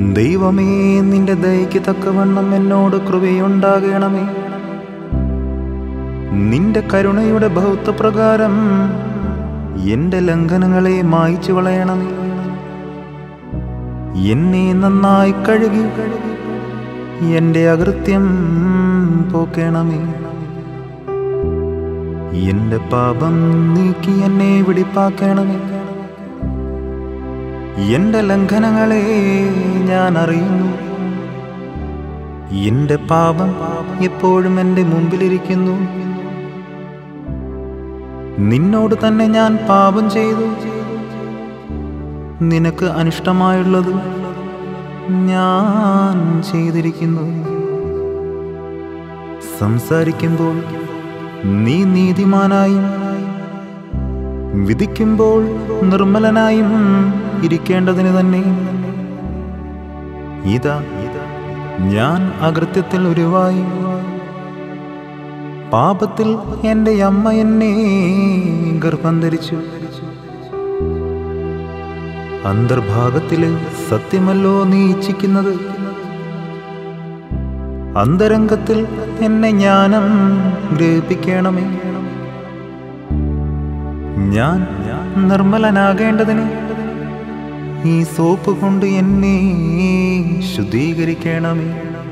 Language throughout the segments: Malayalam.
ദൈവമേ നിന്റെ ദയയ്ക്ക് തക്കവണ്ണം എന്നോട് കൃപയുണ്ടാകണമേ നിന്റെ കരുണയുടെ ബഹുത്വപ്രകാരം എന്റെ ലംഘനങ്ങളെ മായ്ച്ചു കളയണമേ എന്നെ നന്നായി കഴുകി എന്റെ അകൃത്യം പോക്കണമേ എന്റെ പാപം നീക്കി എന്നെ വെടിപ്പാക്കണമേ എന്റെ ലംഘനങ്ങളെ ഞാൻ അറിയുന്നു എന്റെ പാപം എപ്പോഴും എന്റെ മുമ്പിലിരിക്കുന്നു നിന്നോട് തന്നെ ഞാൻ പാപം ചെയ്തു നിനക്ക് അനിഷ്ടമായുള്ളത് ഞാൻ ചെയ്തിരിക്കുന്നു സംസാരിക്കുമ്പോൾ നീ നീതിമാനായും വിധിക്കുമ്പോൾ നിർമ്മലനായും ഇരിക്കേണ്ടതിന് തന്നെ ഇതാ ഞാൻ അകൃത്യത്തിൽ ഉരുവായി പാപത്തിൽ എൻ്റെ അമ്മ എന്നെ ഗർഭം ധരിച്ചു അന്തർഭാഗത്തിലെ സത്യമല്ലോ നീ ഇച്ഛിക്കുന്നത് അന്തരംഗത്തിൽ എന്നെ ജ്ഞാനം ഗ്രഹിപ്പിക്കണമേ ഞാൻ നിർമ്മലനാകേണ്ടതിന് ഈ സോപ്പ് കൊണ്ട് എന്നെ ശുദ്ധീകരിക്കണമേ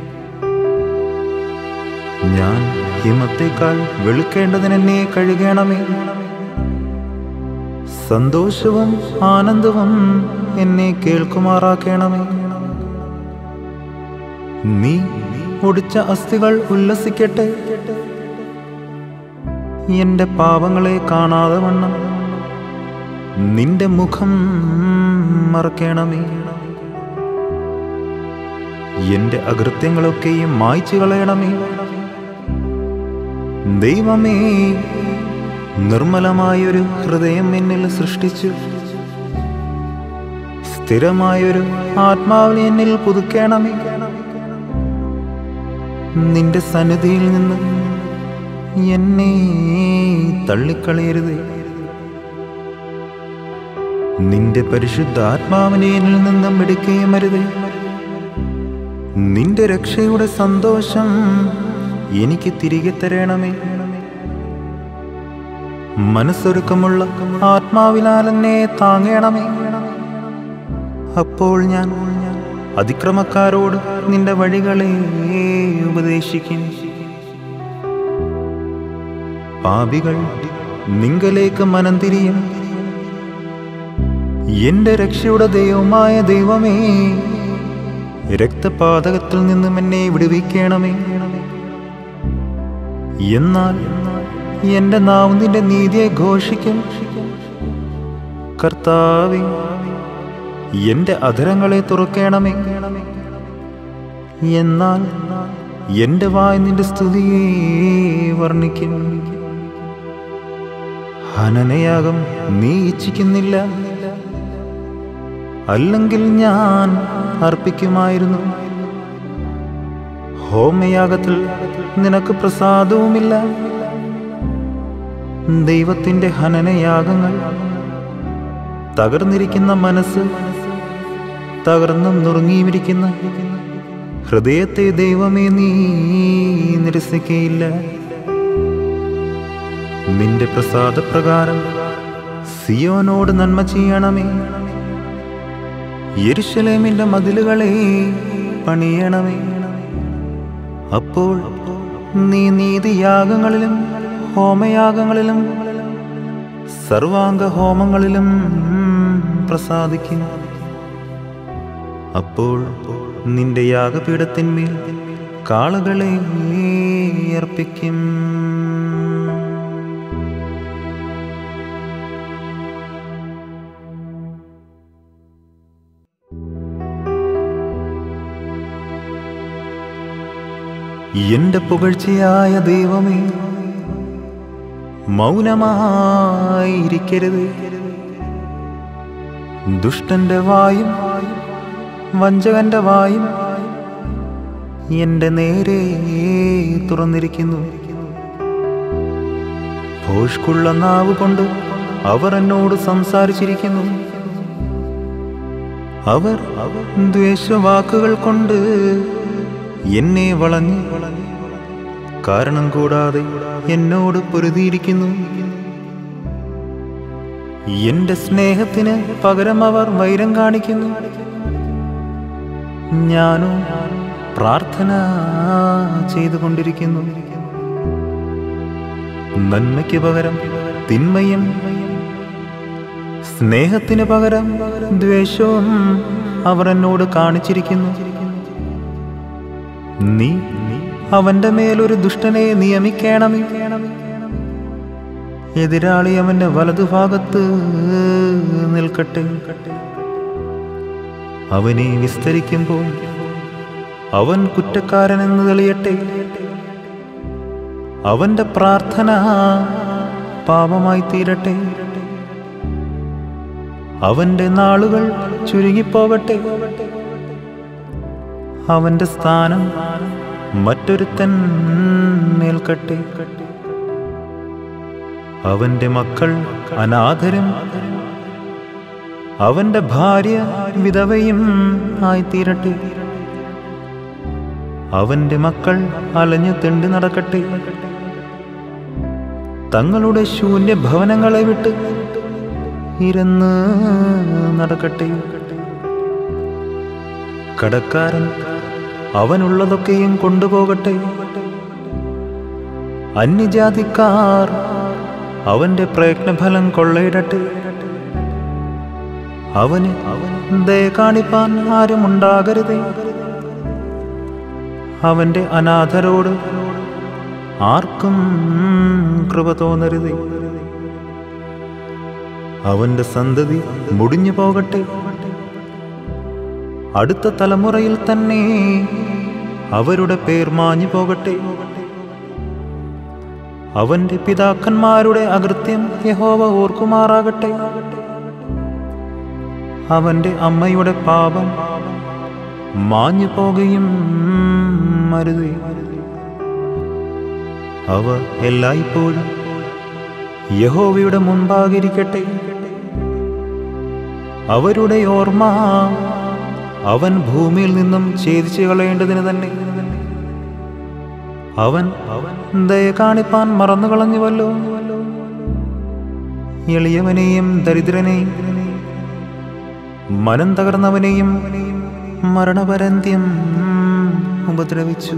ഞാൻ ഹിമത്തേക്കാൾ വെളുക്കേണ്ടതിന് എന്നെ കഴുകണമേ സന്തോഷവും ആനന്ദവും എന്നെ കേൾക്കുമാറാക്കണമേ നീ ഒടിച്ച അസ്ഥികൾ ഉല്ലസിക്കട്ടെ എന്റെ പാപങ്ങളെ കാണാതെ വണ്ണം നിന്റെ മുഖം മറക്കണമേ എന്റെ അകൃത്യങ്ങളൊക്കെയും മായ്ച്ചു കളയണമേ ദൈവമേ നിർമ്മലമായൊരു ഹൃദയം എന്നിൽ സൃഷ്ടിച്ചു സ്ഥിരമായൊരു ആത്മാവിനെ എന്നിൽ പുതുക്കണമേ നിന്റെ സന്നിധിയിൽ നിന്ന് എന്നെ തള്ളിക്കളയരുത് നിന്റെ പരിശുദ്ധ ആത്മാവിനെ എന്നിൽ നിന്നും എടുക്കുകയും അരുത് നിന്റെ രക്ഷയുടെ സന്തോഷം എനിക്ക് തിരികെ തരണമേ മനസ്സൊരുക്കമുള്ള ആത്മാവിനാൽ എന്നെ താങ്ങണമേ അപ്പോൾ ഞാൻ അതിക്രമക്കാരോട് നിന്റെ വഴികളെ ഉപദേശിക്കും പാപികൾ നിങ്കലേക്ക് മനം തിരിയും എന്റെ രക്ഷയുടെ ദൈവമായ ദൈവമേ രക്തപാതകത്തിൽ നിന്നും എന്നെ വിടുവിക്കണമേ എന്നാൽ എന്റെ നാവ് നിന്റെ നീതിയെ ഘോഷിക്കും കർത്താവേ എന്റെ അധരങ്ങളെ തുറക്കണമേ എന്നാൽ എന്റെ വായ് നിന്റെ സ്തുതിയെ വർണ്ണിക്കും ഹനനയാകം നീ ഇച്ഛിക്കുന്നില്ല അല്ലെങ്കിൽ ഞാൻ അർപ്പിക്കുമായിരുന്നു ഹോമയാഗത്തിൽ നിനക്ക് പ്രസാദവുമില്ല ദൈവത്തിന്റെ ഹനനയാഗങ്ങൾ തകർന്നിരിക്കുന്ന മനസ്സ് തകർന്നും നുറുങ്ങിയുമിരിക്കുന്ന ഹൃദയത്തെ ദൈവമേ നീ നിരസിക്കയില്ല നിന്റെ പ്രസാദപ്രകാരം സിയോനോട് നന്മ ചെയ്യണമേ യെരുശലേമിന്റെ മതിലുകളെ പണിയണമേ അപ്പോൾ നീ നീതിയാഗങ്ങളിലും ഹോമയാഗങ്ങളിലും സർവാംഗ ഹോമങ്ങളിലും പ്രസാദിക്കും അപ്പോൾ നിന്റെ യാഗപീഠത്തിന്മേൽ കാളകളെ അർപ്പിക്കും എന്റെ പുകഴ്ചയായ ദൈവമേ മൗനമായിരിക്കരുത് ദുഷ്ടന്റെ വായും വഞ്ചകന്റെ വായും എന്റെ നേരെ തുറന്നിരിക്കുന്നു ഭോഷ്കുള്ള നാവ് കൊണ്ട് അവർ എന്നോട് സംസാരിച്ചിരിക്കുന്നു അവർ ദ്വേഷവാക്കുകൾ കൊണ്ട് എന്നെ വളഞ്ഞ് കാരണം കൂടാതെ എന്നോട് പൊരുതിയിരിക്കുന്നു എന്റെ സ്നേഹത്തിന് പകരം അവർ വൈരം കാണിക്കുന്നു ഞാനോ പ്രാർത്ഥന ചെയ്തുകൊണ്ടിരിക്കുന്നു നന്മയ്ക്ക് പകരം തിന്മയും സ്നേഹത്തിന് പകരം ദ്വേഷവും അവർ എന്നോട് കാണിച്ചിരിക്കുന്നു നീ അവന്റെ മേലൊരു ദുഷ്ടനെ നിയമിക്കണമേ എതിരാളി അവന്റെ വലതുഭാഗത്ത് നിൽക്കട്ടെ അവനെ വിസ്തരിക്കുമ്പോൾ അവൻ കുറ്റക്കാരനെന്ന് തെളിയട്ടെ അവന്റെ പ്രാർത്ഥന പാപമായി തീരട്ടെ അവന്റെ നാളുകൾ ചുരുങ്ങിപ്പോകട്ടെ അവന്റെ സ്ഥാനം മറ്റൊരുത്തൻ നിൽക്കട്ടെ അവന്റെ മക്കൾ അനാഥരും അവന്റെ ഭാര്യ വിധവയും ആയിത്തീരട്ടെ അവന്റെ മക്കൾ അലഞ്ഞു തെണ്ടി നടക്കട്ടെ തങ്ങളുടെ ശൂന്യ ഭവനങ്ങളെ വിട്ട് ഇരുന്ന് നടക്കട്ടെ കടക്കാരൻ അവനുള്ളതൊക്കെയും കൊണ്ടുപോകട്ടെ അന്യജാതിക്കാർ അവന്റെ പ്രയത്നഫലം കൊള്ളയിടട്ടെ അവന് ദയ കാണിപ്പാൻ ആരും ഉണ്ടാകരുതേ അവന്റെ അനാഥരോട് ആർക്കും കൃപ തോന്നരുതേ അവന്റെ സന്തതി മുടിഞ്ഞു പോകട്ടെ അടുത്ത തലമുറയിൽ തന്നെ അവരുടെ പേർ മാഞ്ഞു പോകട്ടെ അവന്റെ പിതാക്കന്മാരുടെ അകൃത്യം യഹോവ ഓർക്കുമാറാകട്ടെ അവന്റെ അമ്മയുടെ പാപം മാഞ്ഞു പോകുകയും മരുതേ അവ എല്ലായ്പ്പോഴും യഹോവയുടെ മുൻപാകിരിക്കട്ടെ അവരുടെ ഓർമ്മ അവൻ ഭൂമിയിൽ നിന്നും ഛേദിച്ചു കളയേണ്ടതിന് തന്നെ അവൻ ദയ കാണിപ്പാൻ മറന്നു കളഞ്ഞുവല്ലോ എളിയവനെയും ദരിദ്രനെയും മനം തകർന്നവനെയും മരണപരന്ത്യം ഉപദ്രവിച്ചു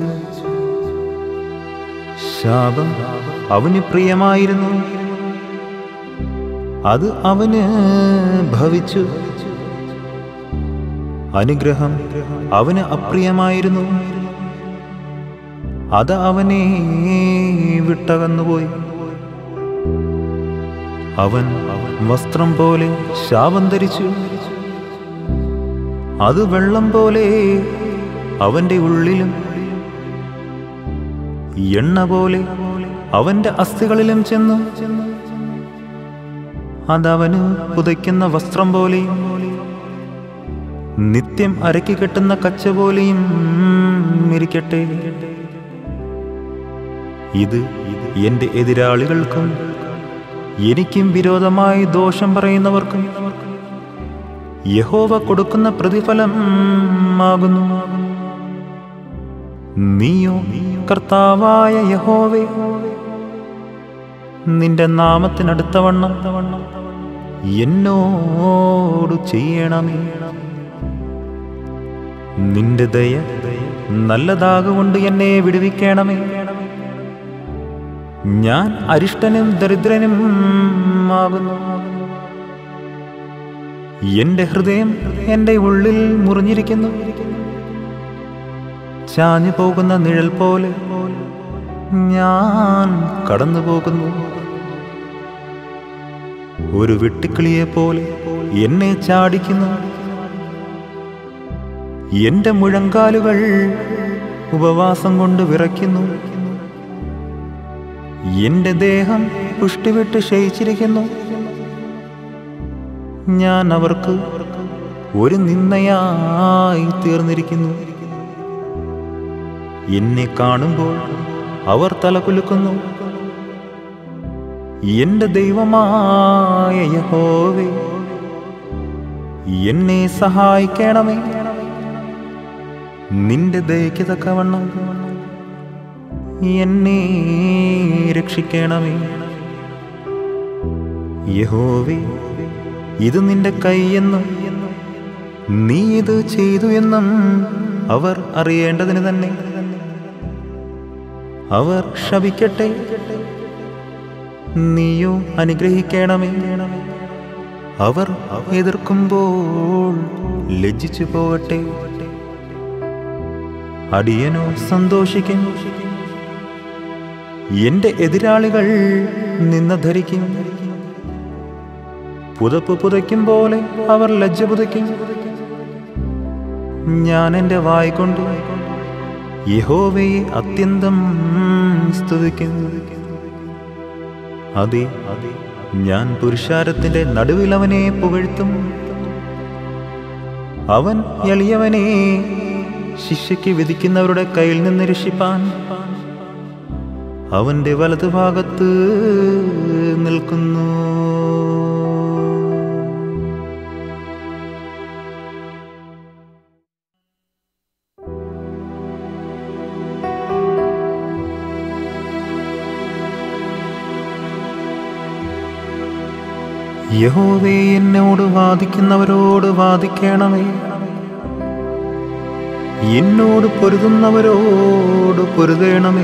ശാപം അവന് പ്രിയമായിരുന്നു അത് അവന് ഭവിച്ചു അനുഗ്രഹം അവന് അപ്രിയമായിരുന്നു അത് അവനെ വിട്ടകന്നുപോയി അവൻ വസ്ത്രം പോലെ ശാപം ധരിച്ചു അത് വെള്ളം പോലെ അവന്റെ ഉള്ളിലും എണ്ണ പോലെ അവന്റെ അസ്ഥികളിലും ചെന്നു അതവന് പുതയ്ക്കുന്ന വസ്ത്രം പോലെയും നിത്യം അരക്കി കെട്ടുന്ന കച്ച പോലെയും ഇരിക്കട്ടെ ഇത് എന്റെ എതിരാളികൾക്കും എനിക്കും വിരോധമായി ദോഷം പറയുന്നവർക്കും യഹോവ കൊടുക്കുന്ന പ്രതിഫലം ആകുന്നു നീയോ കർത്താവായ യഹോവേ നിന്റെ നാമത്തിനടുത്തവണ്ണം എന്നോട് ചെയ്യണമേ നിന്റെ ദയ നല്ലതാകൊണ്ട് എന്നെ വിടുവിക്കണമേ ഞാൻ അരിഷ്ടനും ദരിദ്രനും ആകുന്നു എന്റെ ഹൃദയം എന്റെ ഉള്ളിൽ മുറിഞ്ഞിരിക്കുന്നു ചാഞ്ഞു പോകുന്ന നിഴൽ പോലെ ഞാൻ കടന്നു പോകുന്നു ഒരു വെട്ടിക്കിളിയെ പോലെ എന്നെ ചാടിക്കുന്നു എന്റെ മുഴങ്കാലുകൾ ഉപവാസം കൊണ്ട് വിറയ്ക്കുന്നു എന്റെ ദേഹം പുഷ്ടിവിട്ട് ക്ഷയിച്ചിരിക്കുന്നു ഞാൻ അവർക്ക് ഒരു നിന്നയായി തീർന്നിരിക്കുന്നു എന്നെ കാണുമ്പോൾ അവർ തലകുലുക്കുന്നു എന്റെ ദൈവമായ യഹോവേ എന്നെ സഹായിക്കണമേ നിന്റെ ദയയ്ക്ക് തക്കവണ്ണം എന്നെ രക്ഷിക്കണമേ യഹോവേ ഇത് നിന്റെ കൈയെന്നും നീ ഇത് ചെയ്തു എന്നും അവർ അറിയേണ്ടതിന് തന്നെ അവർ ശപിക്കട്ടെ നീയോ അനുഗ്രഹിക്കണമേ അവർ എതിർക്കുമ്പോൾ ലജ്ജിച്ചു പോകട്ടെ അടിയനോ സന്തോഷിക്കും എന്റെ എതിരാളികൾ നിന്ന ധരിക്കും പുതപ്പ് പുതയ്ക്കും പോലെ അവർ ലജ്ജ പുതയ്ക്കും ഞാൻ എൻ്റെ വായ് കൊണ്ട് യഹോവയെ അത്യന്തം സ്തുതിക്കും അതെ ഞാൻ പുരുഷാരത്തിന്റെ നടുവിൽ അവനെ പുകഴ്ത്തും അവൻ എളിയവനെ ശിക്ഷയ്ക്ക് വിധിക്കുന്നവരുടെ കയ്യിൽ നിന്ന് രക്ഷിപ്പാൻ അവന്റെ വലതുഭാഗത്ത് നിൽക്കുന്നു യഹോവേ എന്നോട് വാദിക്കുന്നവരോട് വാദിക്കണമേ എന്നോട് പൊരുതുന്നവരോട് പൊരുതേണമേ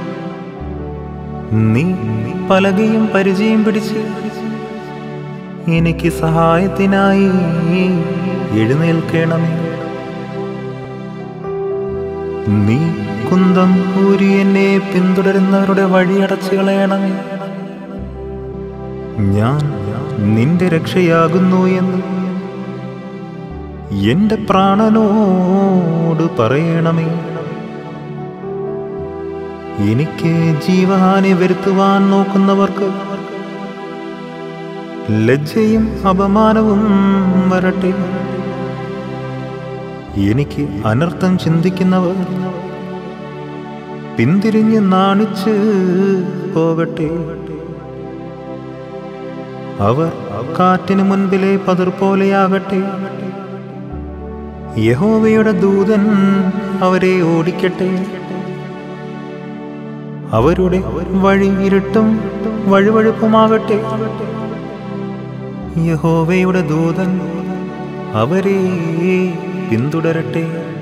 നീ പലകയും പരിചയം പിടിച്ച് എനിക്ക് സഹായത്തിനായി എഴുന്നേൽക്കണമേ നീ കുന്തം ഊരി എന്നെ പിന്തുടരുന്നവരുടെ വഴി അടച്ചു കളയണമേ ഞാൻ നിന്റെ രക്ഷയാകുന്നു എന്ന് എന്റെ പ്രാണനോട് പറയണമേ എനിക്ക് ജീവഹാനി വരുത്തുവാൻ നോക്കുന്നവർക്ക് ലജ്ജയും അപമാനവും വരട്ടെ എനിക്ക് അനർത്ഥം ചിന്തിക്കുന്നവർ പിന്തിരിഞ്ഞ് നാണിച്ച് പോകട്ടെ അവർ കാറ്റിന് മുൻപിലെ പതിർ പോലെയാകട്ടെ യഹോവയുടെ ദൂതൻ അവരെ ഓടിക്കട്ടെ അവരുടെ വഴി ഇരുട്ടും വഴുവഴുപ്പുമാകട്ടെ യഹോവയുടെ ദൂതൻ അവരെ പിന്തുടരട്ടെ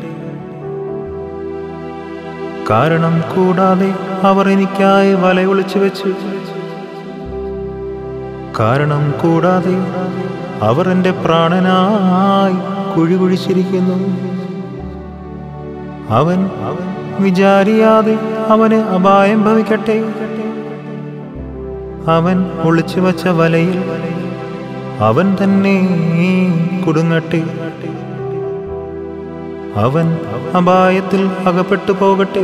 കാരണം കൂടാതെ അവർ എനിക്കായി വലയൊളിച്ചു വെച്ചു കാരണം കൂടാതെ അവർ എൻ്റെ പ്രാണനായി കുഴി കുഴിച്ചിരിക്കുന്നു അവൻ വിചാരിയാതെ അവന് അപായം ഭവിക്കട്ടെ അവൻ ഒളിച്ചു വച്ച വലയിൽ അവൻ തന്നെ കുടുങ്ങട്ടെ അവൻ അപായത്തിൽ അകപ്പെട്ടു പോകട്ടെ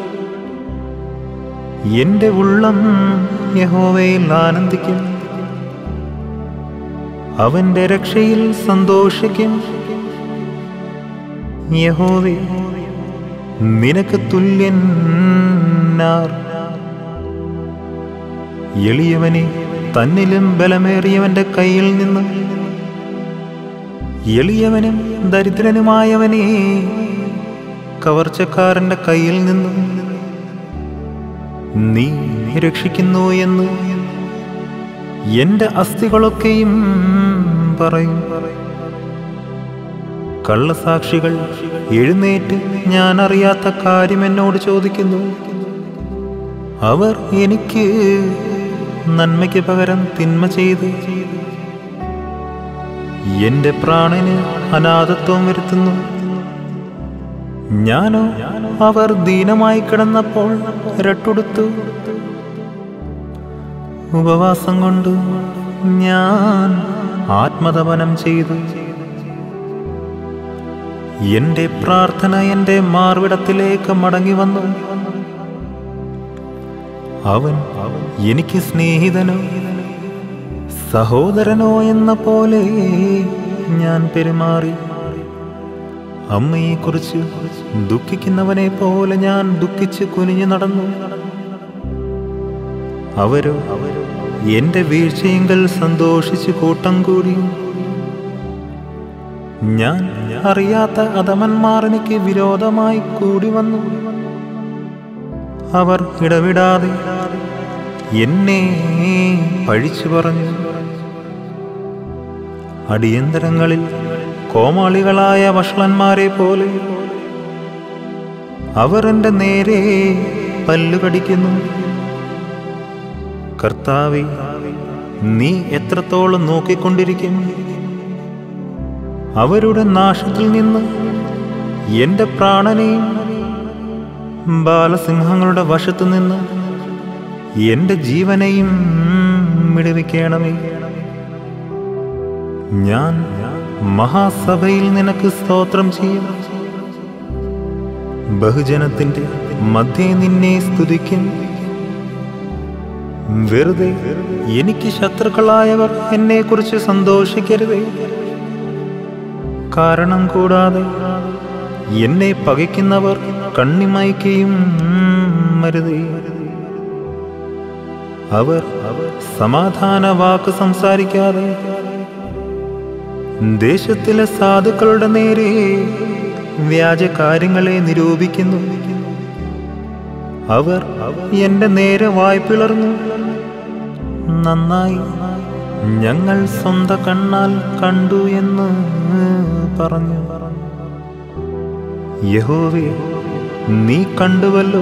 എന്റെ ഉള്ളം യഹോവയിൽ ആനന്ദിക്കും അവന്റെ രക്ഷയിൽ സന്തോഷിക്കും യഹോവേ നിനക്ക് തുല്യനാർ എളിയവനെ തന്നിലും ബലമേറിയവന്റെ കയ്യിൽ നിന്ന് എളിയവനും ദരിദ്രനുമായവനെ കവർച്ചക്കാരന്റെ കയ്യിൽ നിന്നും നീ രക്ഷിക്കുന്നു എന്ന് എന്റെ അസ്ഥികളൊക്കെയും പറയും കള്ളസാക്ഷികൾ എഴുന്നേറ്റ് ഞാൻ അറിയാത്ത കാര്യം എന്നോട് ചോദിക്കുന്നു അവർ എനിക്ക് നന്മയ്ക്ക് പകരം തിന്മ ചെയ്ത് എന്റെ പ്രാണന് അനാഥത്വം വരുത്തുന്നു ഞാനോ അവർ ദീനമായി കിടന്നപ്പോൾ രട്ടുടുത്തു ഉപവാസം കൊണ്ട് ഞാൻ ആത്മതപനം ചെയ്തു എന്റെ പ്രാർത്ഥന എന്റെ മാർവിടത്തിലേക്ക് മടങ്ങി വന്നു അവൻ എനിക്ക് സ്നേഹിതനോ സഹോദരനോ എന്ന പോലെ ഞാൻ പെരുമാറി അമ്മയെക്കുറിച്ച് ദുഃഖിക്കുന്നവനെ പോലെ ഞാൻ ദുഃഖിച്ച് കുനിഞ്ഞു നടന്നു അവരോ എന്റെ വീഴ്ചയെങ്കിൽ സന്തോഷിച്ച് കൂട്ടം കൂടി ഞാൻ അറിയാത്ത അധമന്മാർ എനിക്ക് വിരോധമായി കൂടി വന്നു അവർ ഇടവിടാതെ എന്നെ പഴിച്ചു പറഞ്ഞു അടിയന്തരങ്ങളിൽ കോമാളികളായ വഷളന്മാരെ പോലെ അവർ എൻ്റെ നേരെ പല്ലുകടിക്കുന്നു കർത്താവെ നീ എത്രത്തോളം നോക്കിക്കൊണ്ടിരിക്കും അവരുടെ നാശത്തിൽ നിന്ന് എൻ്റെ പ്രാണനെയും ബാലസിംഹങ്ങളുടെ വശത്തു നിന്ന് എൻ്റെ ജീവനെയും വിടുവിക്കണമേ ഞാൻ മഹാസഭയിൽ നിനക്ക് സ്തോത്രം ചെയ്യും ബഹുജനത്തിന്റെ മധ്യേ നിന്നെ സ്തുതിക്കും വെറുതെ എനിക്ക് ശത്രുക്കളായവർ എന്നെക്കുറിച്ച് സന്തോഷിക്കരുതേ കാരണം കൂടാതെ എന്നെ പകയ്ക്കുന്നവർ കണ്ണിമയ്ക്കുകയും മരുതേ അവർ സമാധാന വാക്ക് സംസാരിക്കാതെ ദേശത്തിലെ സാധുക്കളുടെ നേരെ വ്യാജ കാര്യങ്ങളെ നിരൂപിക്കുന്നു അവർ എന്റെ നേരെ വായ്പിളർന്നു നന്നായി ഞങ്ങൾ സ്വന്ത കണ്ണാൽ കണ്ടു എന്ന് പറഞ്ഞു യഹോവേ നീ കണ്ടുവല്ലോ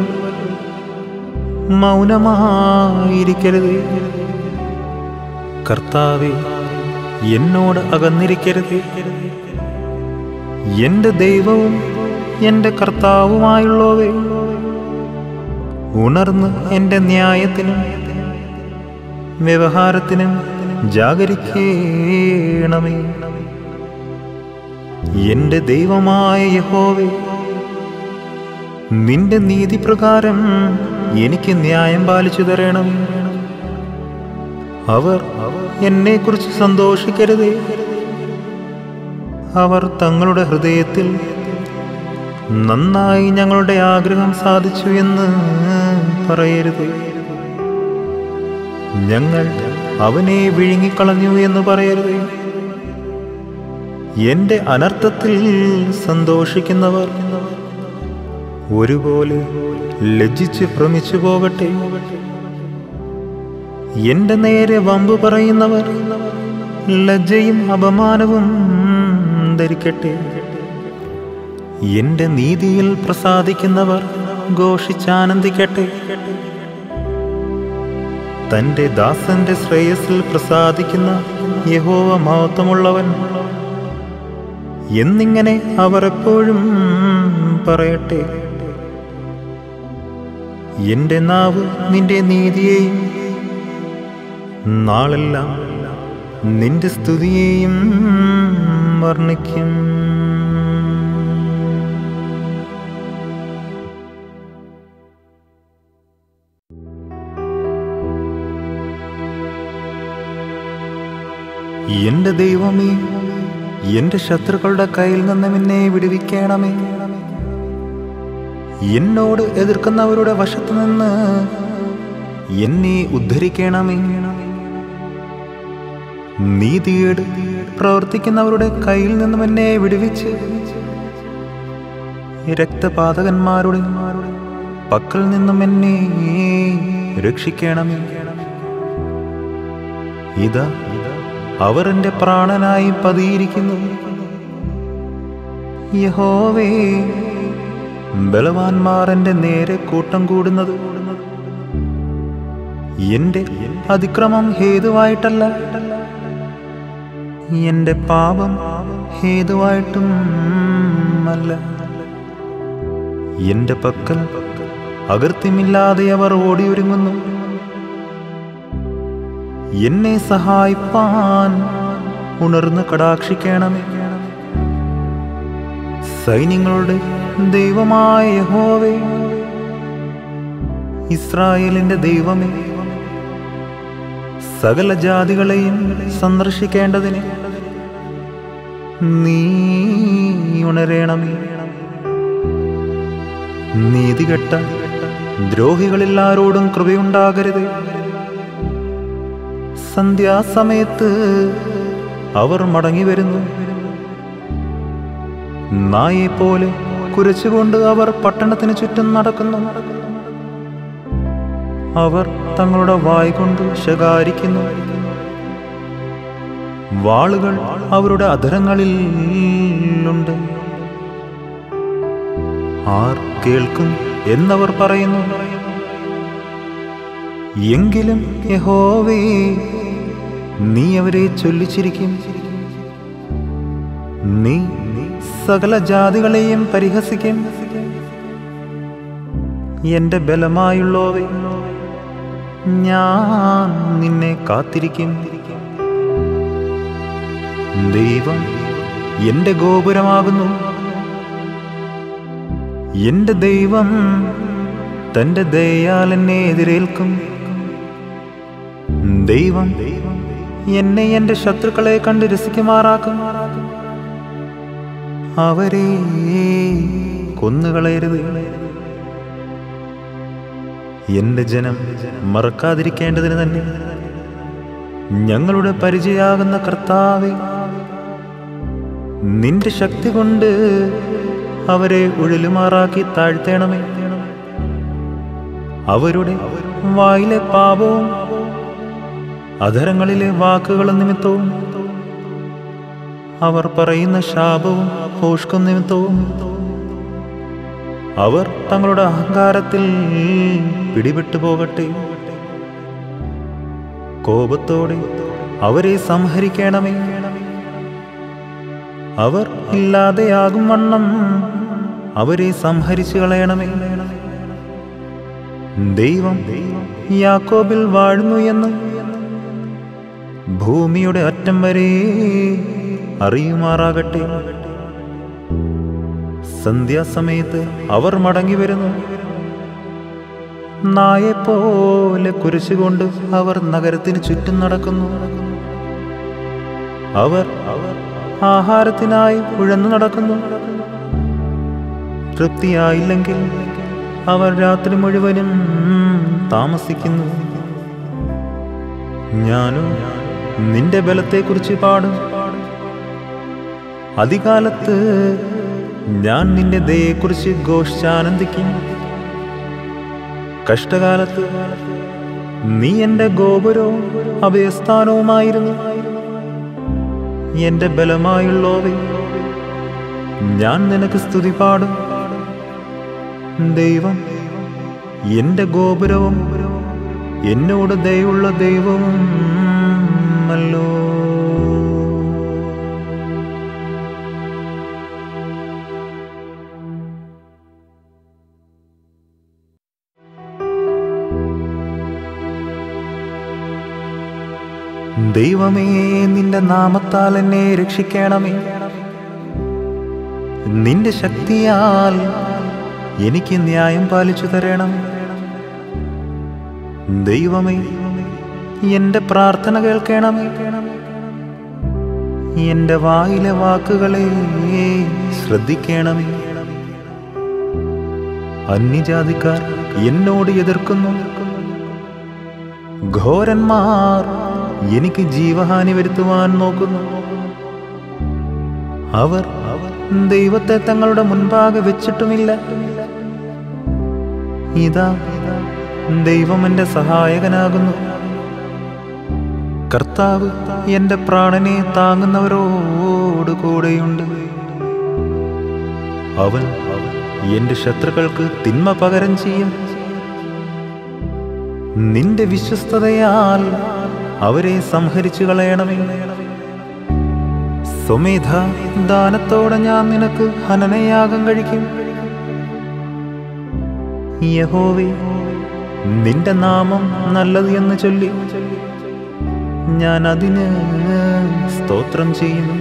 മൗനമായിരിക്കരുതേ കർത്താവേ എന്നോട് അകന്നിരിക്കരുതേ എന്റെ ദൈവവും എന്റെ കർത്താവുമായുള്ളവേ ഉണർന്ന് എന്റെ ന്യായത്തിനും വ്യവഹാരത്തിനും ജാഗരിക്കേണമേ എന്റെ ദൈവമായ യഹോവേ നിന്റെ നീതി പ്രകാരം എനിക്ക് ന്യായം പാലിച്ചു തരണം അവർ എന്നെക്കുറിച്ച് സന്തോഷിക്കരുതേ അവർ തങ്ങളുടെ ഹൃദയത്തിൽ നന്നായി ഞങ്ങളുടെ ആഗ്രഹം സാധിച്ചു എന്ന് പറയരുത് ഞങ്ങൾ അവനെ വിഴുങ്ങിക്കളഞ്ഞു എന്ന് പറയരുത് എന്റെ അനർത്ഥത്തിൽ സന്തോഷിക്കുന്നവർ ഒരുപോലെ ലജ്ജിച്ച് ഭ്രമിച്ചു പോകട്ടെ എന്റെ നേരെ വമ്പ് പറയുന്നവർ ലജ്ജയും അപമാനവും ധരിക്കട്ടെ എന്റെ നീതിയിൽ പ്രസാദിക്കുന്നവർ ഘോഷിച്ചാനന്ദിക്കട്ടെ തന്റെ ദാസന്റെ ശ്രേയസിൽ പ്രസാദിക്കുന്ന യഹോവ മഹത്വമുള്ളവൻ എന്നിങ്ങനെ അവർ എപ്പോഴും പറയട്ടെ എന്റെ നാവ് നിന്റെ നീതിയെയും നാളെല്ലാം നിന്റെ സ്തുതിയെയും വർണ്ണിക്കും എന്റെ ദൈവമേ എന്റെ ശത്രുക്കളുടെ കയ്യിൽ നിന്ന് എന്നെ വിടുവിക്കണമേ എന്നോട് എതിർക്കുന്നവരുടെ വശത്തു നിന്ന് എന്നെ ഉദ്ധരിക്കണമേ നീതിയേട് പ്രവർത്തിക്കുന്നവരുടെ കയ്യിൽ നിന്നും എന്നെ വിടുവിച്ച് രക്തപാതകന്മാരുടെ പക്കൽ നിന്നും എന്നെ രക്ഷിക്കണമേ ഇതാ അവർ എൻ്റെ പ്രാണനായി പതിയിരിക്കുന്നു യഹോവേ ബലവാന്മാർ എൻ്റെ നേരെ കൂട്ടം കൂടുന്നത് എന്റെ അതിക്രമം ഹേതുവായിട്ടല്ല എന്റെ പാപം ഹേതുവായിട്ടും അല്ല എന്റെ പക്കൽ അകൃത്യമില്ലാതെ അവർ ഓടിയൊരുങ്ങുന്നു എന്നെ സഹായിപ്പാൻ ഉണർന്ന് കടാക്ഷിക്കണമേ സൈന്യങ്ങളുടെ ദൈവമായ യഹോവേ ഇസ്രായേലിന്റെ ദൈവമേ സകല ജാതികളെയും സന്ദർശിക്കേണ്ടതിന് നീ ഉണരേണമേ നീതികെട്ട ദ്രോഹികളെല്ലാരോടും കൃപയുണ്ടാകരുത് സന്ധ്യാസമയത്ത് അവർ മടങ്ങി വരുന്നു നായെപ്പോലെ കുരച്ചുകൊണ്ട് അവർ പട്ടണത്തിന് ചുറ്റും നടക്കുന്നു അവർ തങ്ങളുടെ വായ് കൊണ്ട് ശകാരിക്കുന്നു വാളുകൾ അവരുടെ അധരങ്ങളിൽ ഉണ്ട് ആർ കേൾക്കും എന്നവർ പറയുന്നു എങ്കിലും യഹോവേ നീ അവരെ ചൊല്ലിച്ചിരിക്കും നീ സകല ജാതികളെയും പരിഹസിക്കും എന്റെ ബലമായുള്ളോവേ ഞാൻ നിന്നെ കാത്തിരിക്കും ദൈവം എന്റെ ഗോപുരമാകുന്നു എന്റെ ദൈവം തന്റെ ദയാൽ എന്നെ എതിരേൽക്കും ദൈവം എന്നെ എന്റെ ശത്രുക്കളെ കണ്ട് രസിക്കുമാറാക്കും അവരെ കൊന്നുകളയരുത് എന്റെ ജനം മറക്കാതിരിക്കേണ്ടതിന് തന്നെ ഞങ്ങളുടെ പരിചയാകുന്ന കർത്താവെ നിന്റെ ശക്തി കൊണ്ട് അവരെ ഉഴലുമാറാക്കി താഴ്ത്തേണമേ അവരുടെ വായിലെ പാപവും അധരങ്ങളിലെ വാക്കുകൾ നിമിത്തവും അവർ പറയുന്ന ശാപവും ഭോഷ്കം നിമിത്തവും അവർ തങ്ങളുടെ അഹങ്കാരത്തിൽ പിടിപെട്ടു പോകട്ടെ കോപത്തോടെ അവരെ സംഹരിക്കണമേ അവർ ഇല്ലാതെയാകും വണ്ണം അവരെ സംഹരിച്ചു കളയണമേ ദൈവം യാക്കോബിൽ വാഴുന്നു എന്ന് ഭൂമിയുടെ അറ്റം വരെ അറിയുമാറാകട്ടെ സന്ധ്യാസമയത്ത് അവർ മടങ്ങി വരുന്നു നായെപ്പോലെ കുരിശുകൊണ്ട് അവർ നഗരത്തിന് ചുറ്റും നടക്കുന്നു അവർ ആഹാരത്തിനായി ഉഴന്നു നടക്കുന്നു തൃപ്തിയായില്ലെങ്കിൽ അവർ രാത്രി മുഴുവനും താമസിക്കുന്നു ഞാനും നിന്റെ ബലത്തെക്കുറിച്ച് പാടും അധികാലത്ത് ഞാൻ നിന്റെ ദയെക്കുറിച്ച് ഘോഷിച്ചാനന്ദിക്കും കഷ്ടകാലത്ത് നീ എന്റെ ഗോപുരവും അഭയസ്ഥാനവുമായിരുന്നു എന്റെ ബലമായുള്ളോവേ ഞാൻ നിനക്ക് സ്തുതി പാടും ദൈവം എന്റെ ഗോപുരവും എന്നോട് ദയുള്ള ദൈവവും അല്ലോ ദൈവമേ നിന്റെ നാമത്താൽ എന്നെ രക്ഷിക്കണമേ നിന്റെ ശക്തിയാൽ എനിക്ക് ന്യായം പാലിച്ചു തരണം ദൈവമേ എന്റെ പ്രാർത്ഥന കേൾക്കണമേ എന്റെ വായിലെ വാക്കുകളെ ശ്രദ്ധിക്കണമേ അന്യജാതിക്കാർ എന്നോട് എതിർക്കുന്നു ഘോരന്മാർ എനിക്ക് ജീവഹാനി വരുത്തുവാൻ നോക്കുന്നു അവർ ദൈവത്തെ തങ്ങളുടെ മുൻപാകെ വെച്ചിട്ടുമില്ല ഇതാ ദൈവം എന്റെ സഹായകനാകുന്നു കർത്താവ് എന്റെ പ്രാണനെ താങ്ങുന്നവരോട് കൂടെയുണ്ട് അവൻ എന്റെ ശത്രുക്കൾക്ക് തിന്മ പകരം ചെയ്യും നിന്റെ വിശ്വസ്തതയാൽ അവരെ സംഹരിച്ചു കളയണമേ സ്വമേധ ദാനത്തോടെ ഞാൻ നിനക്ക് ഹനനയാഗം കഴിക്കും യഹോവേ നിന്റെ നാമം നല്ലത് എന്ന് ചൊല്ലി ഞാൻ അതിന് സ്തോത്രം ചെയ്യുന്നു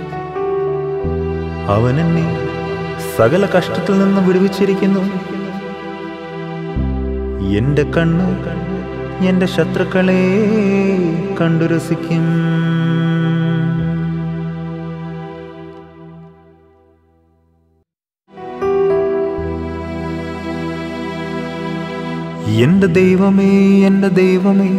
അവൻ എന്നെ സകല കഷ്ടത്തിൽ നിന്ന് വിടുവിച്ചിരിക്കുന്നു എന്റെ കണ്ണ് എന്റെ ശത്രുക്കളെ കണ്ടു രസിക്കും എന്റെ ദൈവമേ എന്റെ ദൈവമേ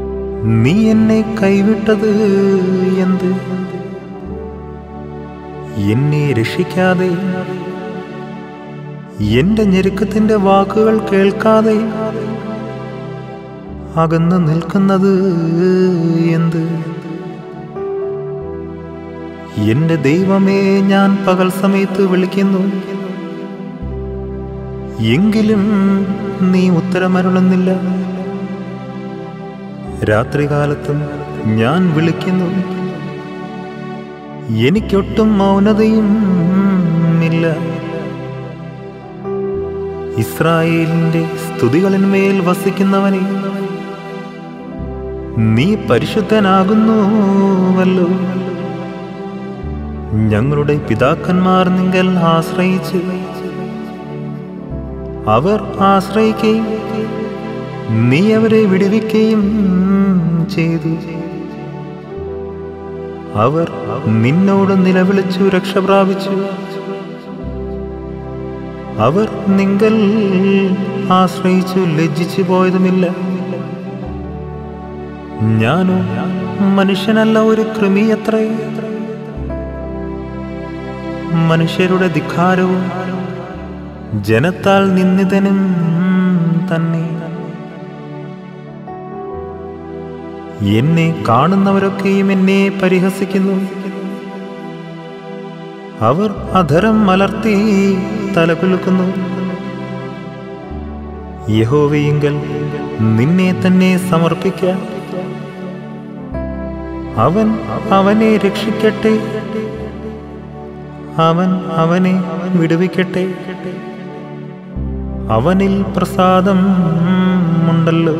നീ എന്നെ കൈവിട്ടത് എന്ത് എന്നെ രക്ഷിക്കാതെ എന്റെ ഞെരുക്കത്തിന്റെ വാക്കുകൾ കേൾക്കാതെ അകന്നു നിൽക്കുന്നത് എന്ത് എന്റെ ദൈവമേ ഞാൻ പകൽ സമയത്ത് വിളിക്കുന്നു എങ്കിലും നീ ഉത്തരമരുളുന്നില്ല രാത്രികാലത്തും ഞാൻ വിളിക്കുന്നു എനിക്കൊട്ടും മൗനതയും ഇല്ല ഇസ്രായേലിന്റെ സ്തുതികളിന്മേൽ വസിക്കുന്നവനെ നീ പരിശുദ്ധനാകുന്നുവല്ലോ ഞങ്ങളുടെ പിതാക്കന്മാർ നിങ്ങൾ ആശ്രയിച്ച് അവർ ആശ്രയിക്കുകയും നീ അവരെ വിടുവിക്കുകയും ചെയ്തു അവർ നിന്നോട് നിലവിളിച്ചു രക്ഷ പ്രാപിച്ചു അവർ നിങ്ങൾ ആശ്രയിച്ചു ലജ്ജിച്ചു പോയതുമില്ല ഞാനോ മനുഷ്യനല്ല ഒരു കൃമിയത്രേ മനുഷ്യരുടെ ധിക്കാരവും ജനത്താൽ നിന്ദിതനും തന്നെ എന്നെ കാണുന്നവരൊക്കെയും എന്നെ പരിഹസിക്കുന്നു അവർ അധരം മലർത്തി തലകുലുക്കുന്നു യഹോവയിങ്കൽ നിന്നെ തന്നെ സമർപ്പിക്ക അവൻ അവനെ രക്ഷിക്കട്ടെ അവൻ അവനെ വിടുവിക്കട്ടെ അവനിൽ പ്രസാദം ഉണ്ടല്ലോ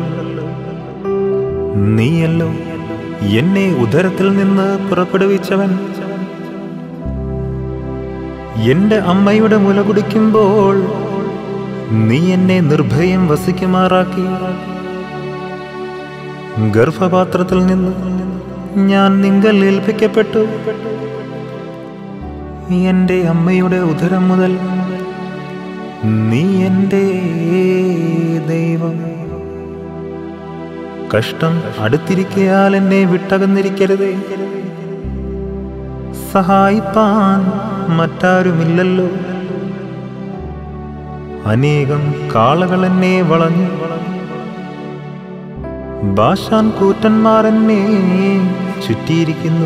നീയല്ലോ എന്നെ ഉദരത്തിൽ നിന്ന് പുറപ്പെടുവിച്ചവൻ എന്റെ അമ്മയുടെ മുല കുടിക്കുമ്പോൾ നീ എന്നെ നിർഭയം വസിക്കുമാറാക്കി ഗർഭപാത്രത്തിൽ നിന്ന് ഞാൻ നിങ്ങൾ ഏൽപ്പിക്കപ്പെട്ടു എന്റെ അമ്മയുടെ ഉദരം മുതൽ നീ എന്റെ ദൈവം കഷ്ടം അടുത്തിരിക്കയാൽ എന്നെ വിട്ടകന്നിരിക്കരുതേ സഹായിപ്പാൻ മറ്റാരുമില്ലല്ലോ അനേകം കാളകൾ എന്നെ വളഞ്ഞു ബാഷാൻ കൂറ്റന്മാർ എന്നെ ചുറ്റിയിരിക്കുന്നു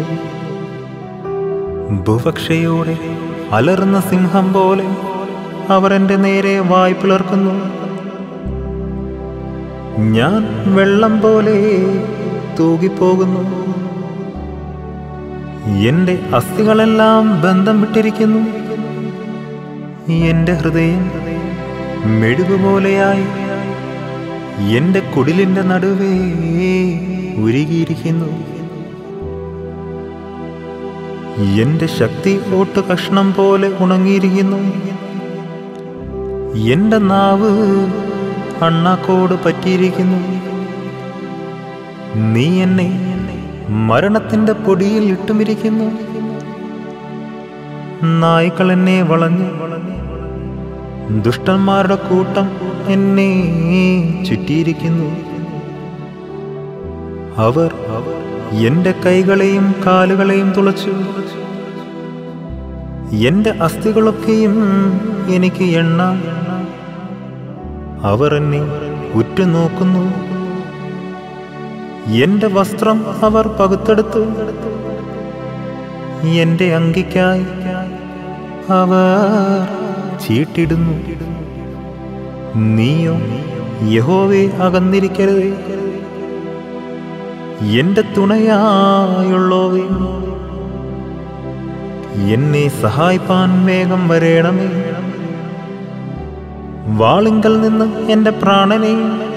ഭൂപക്ഷയോടെ അലർന്ന സിംഹം പോലെ അവർ എൻ്റെ നേരെ വായ് പിളർക്കുന്നു ഞാൻ വെള്ളം പോലെ തൂകിപ്പോകുന്നു എന്റെ അസ്ഥികളെല്ലാം ബന്ധം വിട്ടിരിക്കുന്നു എന്റെ ഹൃദയം മെഴുകുപോലെയായി എന്റെ കുടിലിന്റെ നടുവേ ഉരുകിയിരിക്കുന്നു എന്റെ ശക്തി ഓട്ട് കഷ്ണം പോലെ ഉണങ്ങിയിരിക്കുന്നു എന്റെ നാവ് അണ്ണാക്കോട് പറ്റിയിരിക്കുന്നു നീ എന്നെ മരണത്തിന്റെ പൊടിയിൽ ഇട്ടുമിരിക്കുന്നു നായ്ക്കൾ എന്നെ വളഞ്ഞു ദുഷ്ടന്മാരുടെ കൂട്ടം എന്നെ ചുറ്റിയിരിക്കുന്നു അവർ എന്റെ കൈകളെയും കാലുകളെയും തുളച്ചു എന്റെ അസ്ഥികളൊക്കെയും എനിക്ക് എണ്ണ അവർ എന്നെ ഉറ്റുനോക്കുന്നു എന്റെ വസ്ത്രം അവർ പകുത്തെടുത്തു എന്റെ അങ്കിക്കായി അവർ ചീട്ടിടുന്നു നീയോ യഹോവേ അകന്നിരിക്കരുതേ എന്റെ തുണയായുള്ളോവേ എന്നെ സഹായിപ്പാൻ വേഗം വരേണമേ വാളിങ്കൽ നിന്ന് എന്റെ പ്രാണനെ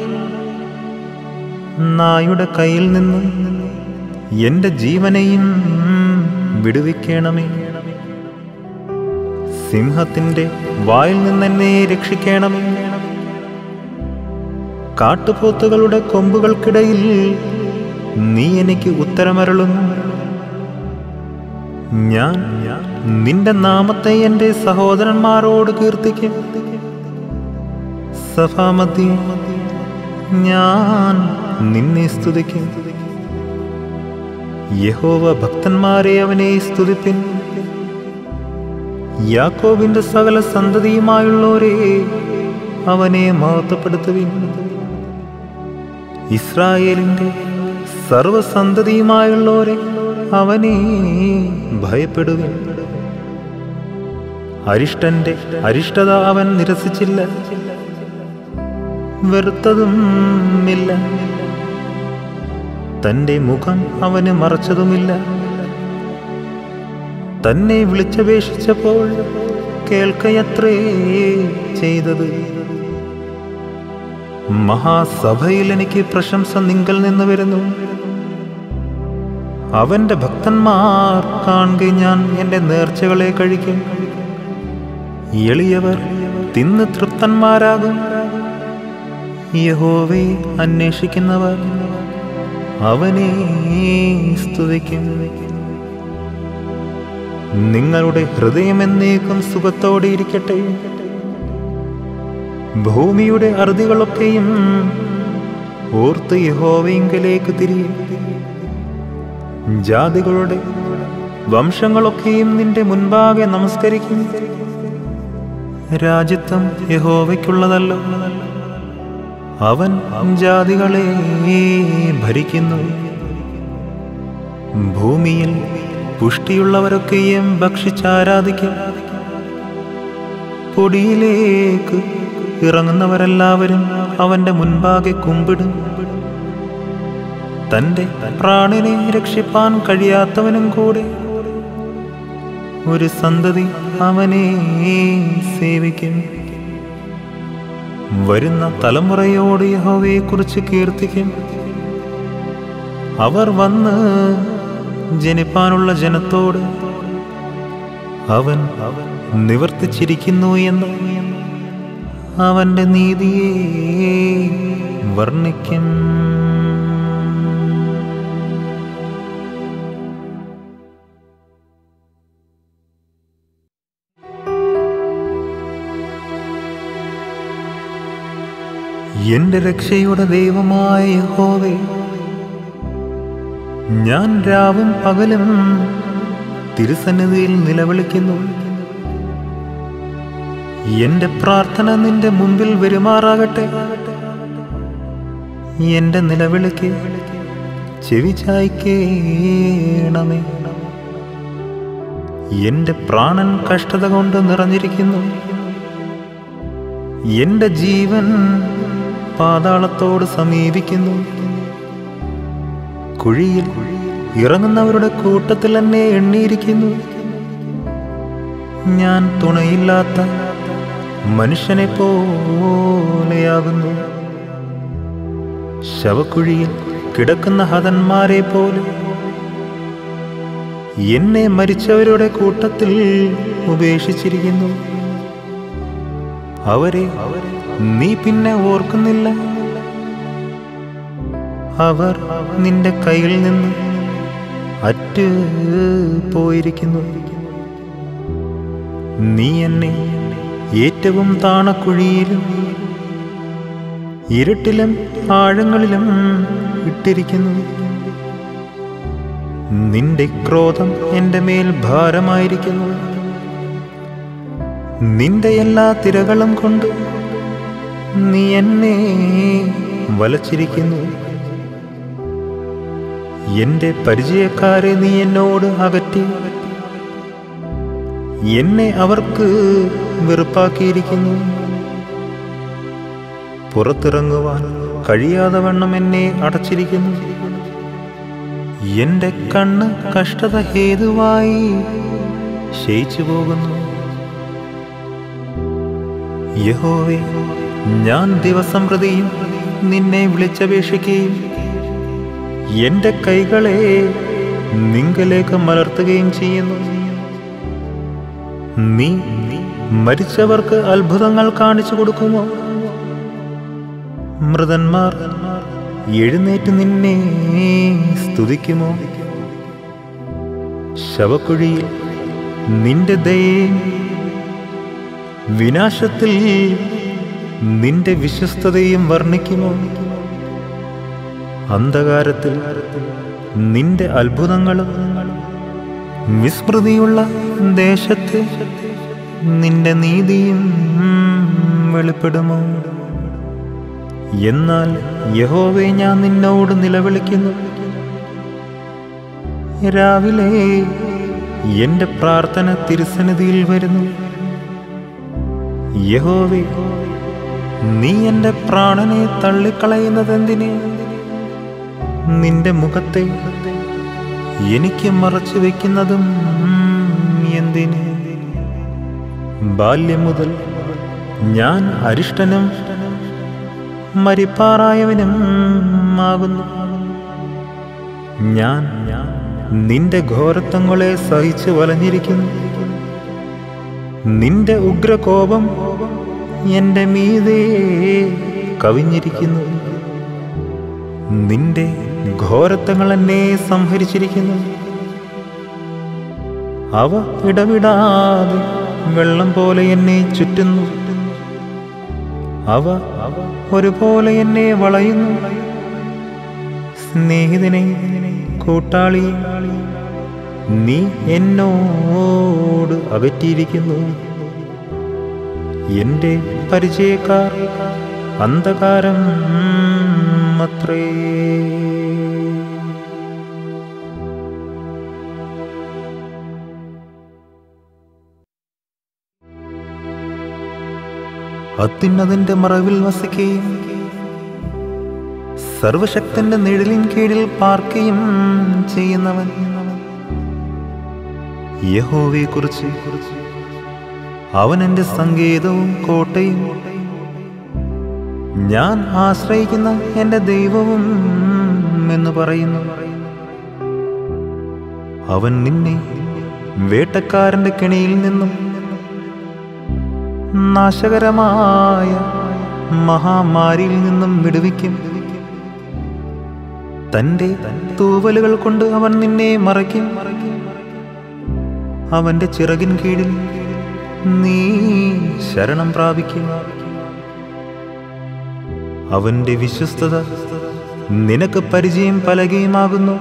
നായുടെ കയ്യിൽ നിന്ന് എന്റെ ജീവനെയും വിടുവിക്കണമേ സിംഹത്തിന്റെ വായിൽ നിന്ന് എന്നെ രക്ഷിക്കണമേ കാട്ടുപോത്തുകളുടെ കൊമ്പുകൾക്കിടയിൽ നീ എനിക്ക് ഉത്തരമരുളുന്നു ഞാൻ നിന്റെ നാമത്തെ എൻ്റെ സഹോദരന്മാരോട് കീർത്തിക്കും സഭാമതി ഞാൻ നിന്നെ സ്തുതിക്കും യഹോവ ഭക്തന്മാരെ അവനെ സ്തുതിപ്പിൻ യാക്കോബിന്റെ സകല സന്തതിയുമായുള്ളവരെ അവനെ മഹത്വപ്പെടുത്തുവിൻ ഇസ്രായേലിന്റെ സർവസന്തതിയുമായുള്ളവരെ അവനെ ഭയപ്പെടുവിൻ അരിഷ്ടന്റെ അരിഷ്ടത അവൻ നിരസിച്ചില്ല വെറുത്തതും ഇല്ല തന്റെ മുഖം അവന് മറച്ചതുമില്ല തന്നെ വിളിച്ചപേക്ഷിച്ചപ്പോൾ കേൾക്കയത്രേ ചെയ്തത് മഹാസഭയിൽ എനിക്ക് പ്രശംസ നിങ്കൽ നിന്ന് വരുന്നു അവന്റെ ഭക്തന്മാർ കാണുക ഞാൻ എൻ്റെ നേർച്ചകളെ കഴിക്കും എളിയവർ തിന്ന് തൃപ്തന്മാരാകും യഹോവെ അന്വേഷിക്കുന്നവർ അവനെ സ്തുതിക്കും നിങ്ങളുടെ ഹൃദയം എന്നേക്കും സുഖത്തോടെ ഇരിക്കട്ടെ ഭൂമിയുടെ അറുതികളൊക്കെയും ഓർത്ത് യഹോവയെങ്കിലേക്ക് തിരിയും ജാതികളുടെ വംശങ്ങളൊക്കെയും നിന്റെ മുൻപാകെ നമസ്കരിക്കും രാജ്യത്വം യഹോവയ്ക്കുള്ളതല്ലോ അവൻ ജാതികളെ ഭരിക്കുന്നു ഭൂമിയിൽ പുഷ്ടിയുള്ളവരൊക്കെയും ഭക്ഷിച്ചാരാധിക്കും പൊടിയിലേക്ക് ഇറങ്ങുന്നവരെല്ലാവരും അവന്റെ മുൻപാകെ കുമ്പിടും തന്റെ പ്രാണനെ രക്ഷിപ്പാൻ കഴിയാത്തവനും കൂടെ ഒരു സന്തതി അവനെ സേവിക്കും വരുന്ന തലമുറയോട് യഹോവയെക്കുറിച്ച് കീർത്തിക്കും അവർ വന്ന് ജനിപ്പാനുള്ള ജനത്തോട് അവൻ നിവർത്തിച്ചിരിക്കുന്നു എന്ന് അവന്റെ നീതിയെ വർണ്ണിക്കും എന്റെ രക്ഷയുടെ ദൈവമായ യഹോവേ ഞാൻ രാവും പകലും തിരുസന്നിധിയിൽ നിലവിളിക്കുന്നു എന്റെ പ്രാർത്ഥന നിന്റെ മുമ്പിൽ വരുമാറാകട്ടെ എന്റെ നിലവിളിക്ക് ചെവി ചായ്ക്കേണമേ എന്റെ പ്രാണൻ കഷ്ടത കൊണ്ട് നിറഞ്ഞിരിക്കുന്നു എന്റെ ജീവൻ പാതാളത്തോട് സമീപിക്കുന്നു കുഴിയിൽ ഇറങ്ങുന്നവരുടെ കൂട്ടത്തിൽ എന്നെ എണ്ണിയിരിക്കുന്നു ഞാൻ തുണയില്ലാത്ത മനുഷ്യനെ പോലെയാകുന്നു ശവക്കുഴിയിൽ കിടക്കുന്ന ഹതന്മാരെ പോലെ എന്നെ മരിച്ചവരുടെ കൂട്ടത്തിൽ ഉപേക്ഷിച്ചിരിക്കുന്നു അവരെ നീ പിന്നെ ഓർക്കുന്നില്ല അവർ നിന്റെ കയ്യിൽ നിന്ന് അറ്റ് പോയിരിക്കുന്നു നീ എന്നെ ഏറ്റവും താണക്കുഴിയിലും ഇരുട്ടിലും ആഴങ്ങളിലും ഇട്ടിരിക്കുന്നു നിന്റെ ക്രോധം എൻ്റെ മേൽ ഭാരമായിരിക്കുന്നു നിന്റെ എല്ലാ തിരകളും കൊണ്ട് നീ എന്നെ വലച്ചിരിക്കുന്നു എന്റെ പരിചയക്കാരെ നീ എന്നോട് അകറ്റി എന്നെ അവർക്ക് വെറുപ്പാക്കിയിരിക്കുന്നു പുറത്തിറങ്ങുവാൻ കഴിയാതെ വണ്ണം എന്നെ അടച്ചിരിക്കുന്നു എന്റെ കണ്ണ് കഷ്ടത ഹേതുവായി ക്ഷയിച്ചു പോകുന്നു യഹോവേ ഞാൻ ദിവസം പ്രതിയും നിന്നെ വിളിച്ചപേക്ഷിക്കുകയും എന്റെ കൈകളെ നിങ്കലേക്ക് മലർത്തുകയും ചെയ്യുന്നു നീ മരിച്ചവർക്ക് അത്ഭുതങ്ങൾ കാണിച്ചു കൊടുക്കുമോ മൃതന്മാർ എഴുന്നേറ്റ് നിന്നെ സ്തുതിക്കുമോ ശവക്കുഴിയിൽ നിന്റെ ദയയും വിനാശത്തിൽ നിന്റെ വിശ്വസ്തതയും വർണ്ണിക്കുമോ അന്ധകാരത്തിൽ നിന്റെ അത്ഭുതങ്ങളും വിസ്മൃതിയുള്ള ദേശത്തെ നിന്റെ നീതിയും വെളിപ്പെടുമോ എന്നാൽ യഹോവേ ഞാൻ നിന്നോട് നിലവിളിക്കുന്നു രാവിലെ എന്റെ പ്രാർത്ഥന തിരുസന്നിധിയിൽ വരുന്നു യഹോവേ നീ എന്റെ പ്രാണനെ തള്ളിക്കളയുന്നതെന്തിനെ നിന്റെ മുഖത്തെ എനിക്ക് മറച്ചു വെക്കുന്നതും എന്തിന് ബാല്യം മുതൽ ഞാൻ അരിഷ്ടനും മരിപ്പാറായവനും ആകുന്നു ഞാൻ നിന്റെ ഘോരത്വങ്ങളെ സഹിച്ചു വലഞ്ഞിരിക്കുന്നു നിന്റെ ഉഗ്രകോപം എന്റെ മീതെ കവിഞ്ഞിരിക്കുന്നു നിന്റെ ഘോരത്വങ്ങൾ എന്നെ സംഹരിച്ചിരിക്കുന്നു അവ ഇടവിടാതെ വെള്ളം പോലെ എന്നെ ചുറ്റുന്നു അവ ഒരുപോലെ എന്നെ വളയുന്നു സ്നേഹിതനെ കൂട്ടാളി നീ എന്നോട് അകറ്റിയിരിക്കുന്നു എന്റെ പരിചയക്കാർ അന്ധകാരം അത്രേ അത്യുന്നതിന്റെ മറവിൽ വസിക്കുകയും സർവശക്തന്റെ നിഴലിൻ കീഴിൽ പാർക്കുകയും ചെയ്യുന്നവൻ യഹോവയെ കുറിച്ച് അവൻ എൻ്റെ സങ്കേതവും കോട്ടയും ഞാൻ ആശ്രയിക്കുന്ന എൻ്റെ ദൈവവും എന്ന് പറയുന്നു അവൻ നിന്നെ വേട്ടക്കാരന്റെ കെണിയിൽ നിന്നും നാശകരമായ മഹാമാരിയിൽ നിന്നും വിടുവിക്കും തന്റെ തൂവലുകൾ കൊണ്ട് അവൻ നിന്നെ മറയ്ക്കും അവന്റെ ചിറകിൻ കീഴിൽ നീ ശരണം പ്രാപിക്കും അവന്റെ വിശ്വസ്തത നിനക്ക് പരിചയം പലകയുമാകുന്നു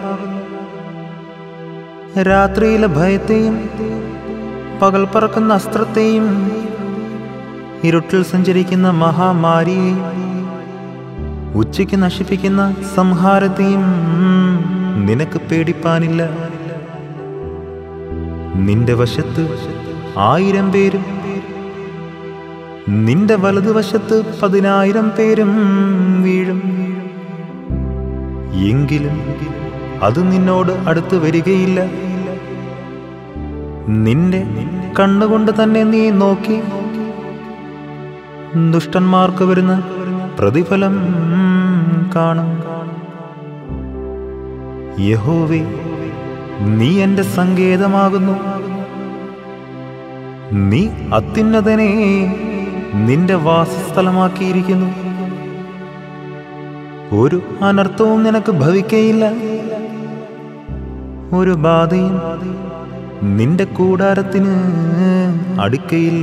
രാത്രിയിലെ ഭയത്തെയും പകൽ പറക്കുന്ന അസ്ത്രത്തെയും ഇരുട്ടിൽ സഞ്ചരിക്കുന്ന മഹാമാരിയെയും ഉച്ചയ്ക്ക് നശിപ്പിക്കുന്ന സംഹാരത്തെയും നിനക്ക് പേടിപ്പാനില്ല നിന്റെ വശത്ത് ആയിരം പേരും നിന്റെ വലതുവശത്ത് പതിനായിരം പേരും വീഴും എങ്കിലും അത് നിന്നോട് അടുത്ത് വരികയില്ല നിന്റെ കണ്ണുകൊണ്ട് തന്നെ നീ നോക്കി ദുഷ്ടന്മാർക്ക് വരുന്ന പ്രതിഫലം കാണും യഹോവേ നീ എന്റെ സങ്കേതമാകുന്നു നീ അത്യുന്നതനെ നിന്റെ വാസസ്ഥലമാക്കിയിരിക്കുന്നു ഒരു അനർത്ഥവും നിനക്ക് ഭവിക്കയില്ല ഒരു ബാധയും നിന്റെ കൂടാരത്തിന് അടുക്കയില്ല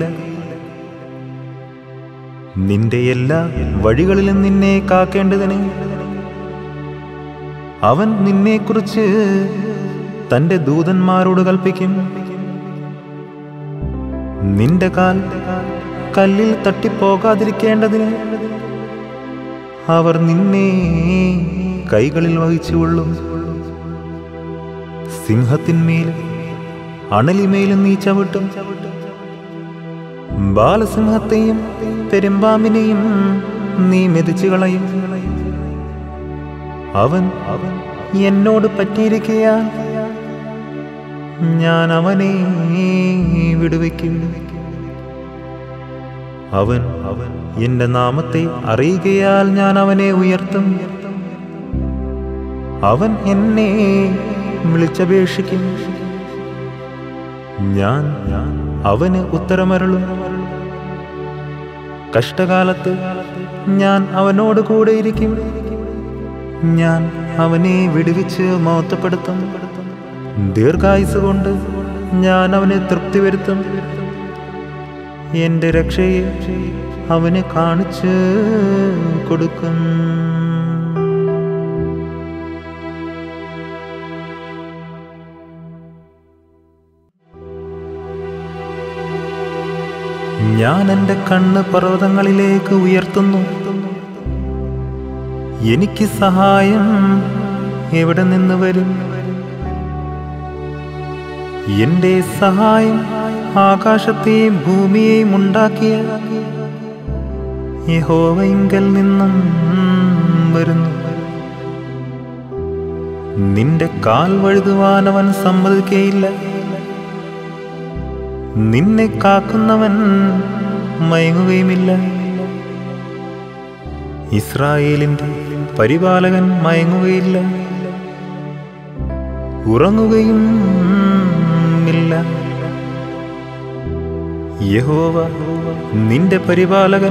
നിന്റെ എല്ലാ വഴികളിലും നിന്നെ കാക്കേണ്ടതിന് അവൻ നിന്നെക്കുറിച്ച് തന്റെ ദൂതന്മാരോട് കൽപ്പിക്കും നിന്റെ കാൽ കല്ലിൽ തട്ടിപ്പോകാതിരിക്കേണ്ടതിന് അവർ നിന്നെ കൈകളിൽ വഹിച്ചുകൊള്ളും സിംഹത്തിന്മേലും അണലിമേലും നീ ചവിട്ടും ബാലസിംഹത്തെയും പെരുമ്പാമ്പിനെയും നീ മെതിച്ചു കളയും അവൻ അവൻ എന്നോട് പറ്റിയിരിക്കയാൽ ഞാൻ അവനെ വിടുവിക്കും അവൻ അവൻ എന്റെ നാമത്തെ അറിയുകയാൽ ഞാൻ അവനെ ഉയർത്തും അവൻ എന്നെ വിളിച്ചപേക്ഷിക്കും ഞാൻ അവന് ഉത്തരമരുളും കഷ്ടകാലത്ത് ഞാൻ അവനോട് കൂടെ ഇരിക്കും ഞാൻ അവനെ വിടുവിച്ച് മഹത്വപ്പെടുത്തും ദീർഘായുസ് കൊണ്ട് ഞാൻ അവനെ തൃപ്തി വരുത്തും എന്റെ രക്ഷയെ അവന് കാണിച്ച് കൊടുക്കും ഞാൻ എൻ്റെ കണ്ണ് പർവ്വതങ്ങളിലേക്ക് ഉയർത്തുന്നു എനിക്ക് സഹായം എവിടെ നിന്ന് വരും എന്റെ സഹായം ആകാശത്തെയും ഭൂമിയെയും ഉണ്ടാക്കിയ യഹോവയിങ്കൽ നിന്നും വരുന്നു നിന്റെ കാൽ വഴുതുവാൻ അവൻ സമ്മതിക്കയില്ല നിന്നെ കാക്കുന്നവൻ മയങ്ങുകയുമില്ല ഇസ്രായേലിന്റെ പരിപാലകൻ മയങ്ങുകയില്ല ഉറങ്ങുകയും ഇല്ല യഹോവ നിന്റെ പരിപാലകൻ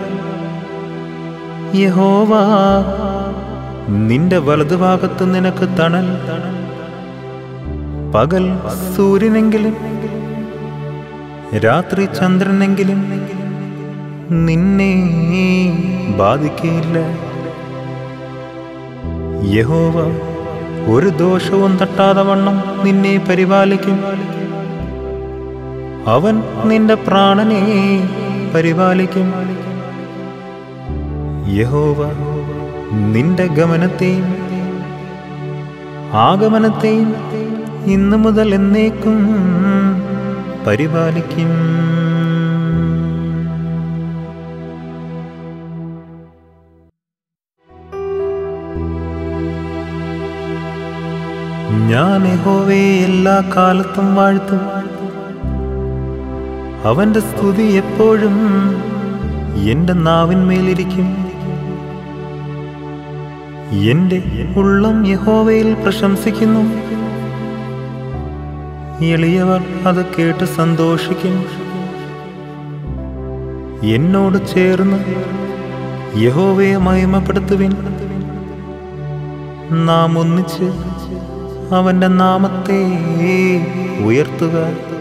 യഹോവ നിന്റെ വലതുഭാഗത്ത് നിനക്ക് തണൽ പകൽ സൂര്യനെങ്കിലും രാത്രി ചന്ദ്രനെങ്കിലും നിന്നെ ബാധിക്കയില്ല യഹോവ ഒരു ദോഷവും തട്ടാതെ വണ്ണം നിന്നെ പരിപാലിക്കും അവൻ നിന്റെ പ്രാണനെ പരിപാലിക്കും യഹോവ നിന്റെ ഗമനത്തെയും ആഗമനത്തെയും ഇന്നു മുതൽ എന്നേക്കും പരിപാലിക്കും ഞാൻ യഹോവയെ എല്ലാ കാലത്തും വാഴ്ത്തും അവന്റെ സ്തുതി എപ്പോഴും എന്റെ നാവിന്മേലിരിക്കും എന്റെ ഉള്ളം യഹോവയിൽ പ്രശംസിക്കുന്നു എളിയവർ അത് കേട്ട് സന്തോഷിക്കും എന്നോട് ചേർന്ന് യഹോവയെ മഹിമപ്പെടുത്തുവിൻ നാം ഒന്നിച്ച് അവന്റെ നാമത്തെ ഉയർത്തുക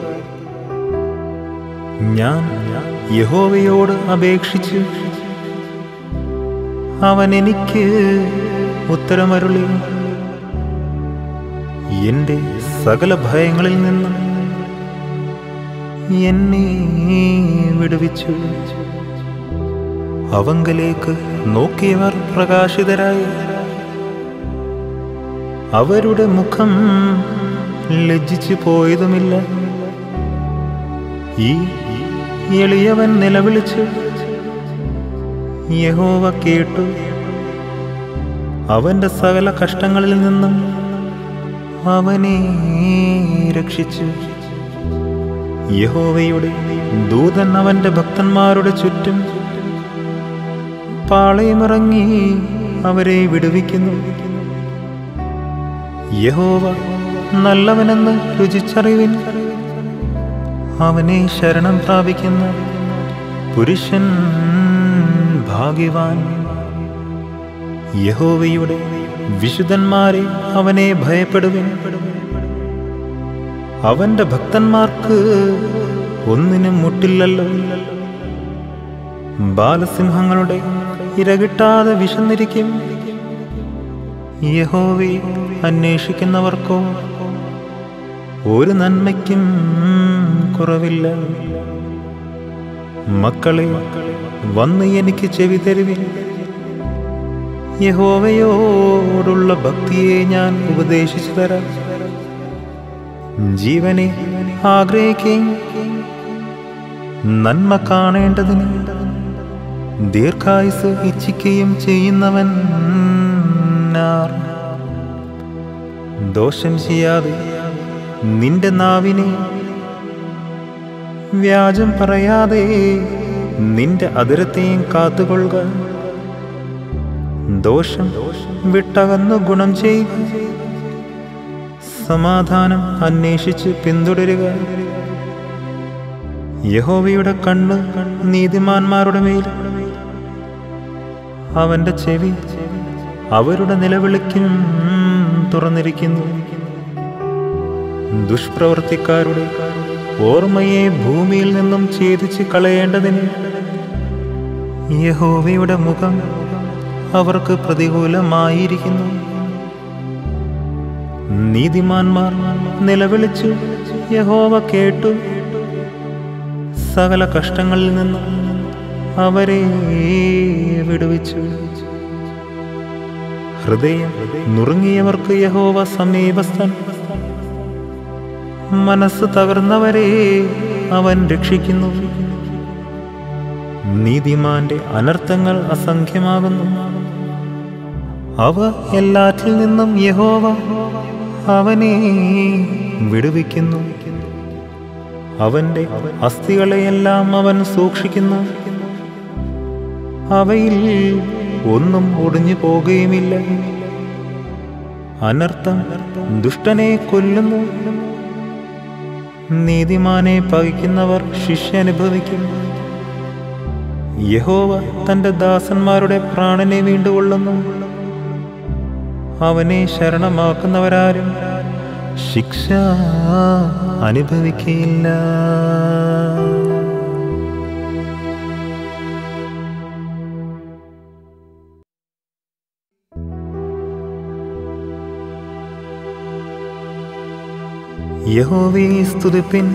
ഞാൻ യഹോവയോട് അപേക്ഷിച്ചു അവൻ എനിക്ക് ഉത്തരമരുളി എന്റെ സകല ഭയങ്ങളിൽ നിന്ന് എന്നെ വിടുവിച്ചു അവങ്കലേക്ക് നോക്കിയവർ പ്രകാശിതരായി അവരുടെ മുഖം ലജ്ജിച്ചു പോയതുമില്ല ഈ എളിയവൻ നിലവിളിച്ചു യഹോവ കേട്ടു അവന്റെ സകല കഷ്ടങ്ങളിൽ നിന്നും അവനെ രക്ഷിച്ചു യഹോവയുടെ ദൂതൻ അവന്റെ ഭക്തന്മാരുടെ ചുറ്റും പാളയമിറങ്ങി അവരെ വിടുവിക്കുന്നു യഹോവ നല്ലവനെന്ന് രുചിച്ചറിവിൻ അവനെ ശരണം പ്രാപിക്കുന്ന പുരുഷൻ ഭാഗ്യവാൻ യഹോവയുടെ വിശുദ്ധന്മാരെ അവനെ ഭയപ്പെടുവിൻ അവന്റെ ഭക്തന്മാർക്ക് ഒന്നിനും മുട്ടില്ലല്ലോ ബാലസിംഹങ്ങളുടെ ഇരകിട്ടാതെ വിശന്നിരിക്കും യഹോവെ അന്വേഷിക്കുന്നവർക്കോ ഒരു നന്മയ്ക്കും കുറവില്ല മക്കളെ വന്ന് എനിക്ക് ചെവി തരുവിൻ യഹോവയോടുള്ള ഭക്തിയെ ഞാൻ ഉപദേശിച്ചു തരാം ജീവനെ ആഗ്രഹിക്കുകയും നന്മ കാണേണ്ടതിന് ദീർഘായുസ് ഇച്ഛിക്കുകയും ചെയ്യുന്നവൻ ആർ? ദോഷം ചെയ്യാതെ നിന്റെ നാവിനെ വ്യാജം പറയാതെ നിന്റെ അതിരത്തെയും കാത്തുകൊള്ളുക ദോഷം വിട്ടകന്നു ഗുണം ചെയ്യുക സമാധാനം അന്വേഷിച്ച് പിന്തുടരുക യഹോവയുടെ കണ്ണ് നീതിമാന്മാരുടെ മേൽ അവന്റെ ചെവി അവരുടെ നിലവിളിക്കും തുറന്നിരിക്കുന്നു ദുഷ്പ്രവർത്തിക്കാരുടെ ഓർമ്മയെ ഭൂമിയിൽ നിന്നും ഛേദിച്ച് കളയേണ്ടതിന് യഹോവയുടെ മുഖം അവർക്ക് പ്രതികൂലമായിരിക്കുന്നു നീതിമാന്മാർ നിലവിളിച്ചു യഹോവ കേട്ടു സകല കഷ്ടങ്ങളിൽ നിന്നും അവരെ വിടുവിച്ചു ഹൃദയം നുറുങ്ങിയവർക്ക് യഹോവ സമീപസ്ഥൻ മനസ്സ് തകർന്നവരെ അവൻ രക്ഷിക്കുന്നു നീതിമാന്റെ അനർത്ഥങ്ങൾ അസംഖ്യമാകുന്നു അവ എല്ലാറ്റിൽ നിന്നും യഹോവ അവനെ വിടുവിക്കുന്നു അവന്റെ അസ്ഥികളെയെല്ലാം അവൻ സൂക്ഷിക്കുന്നു അവയിൽ ഒന്നും ഒടിഞ്ഞു പോകുകയുമില്ല അനർത്ഥം ദുഷ്ടനെ കൊല്ലുന്നു നീതിമാനെ പകിക്കുന്നവർ ശിക്ഷ അനുഭവിക്കും യഹോവ തന്റെ ദാസന്മാരുടെ പ്രാണനെ വീണ്ടുകൊള്ളുന്നു അവനെ ശരണമാക്കുന്നവരാരും ശിക്ഷ അനുഭവിക്കയില്ല യഹോവേ സ്തുതിപ്പിൻ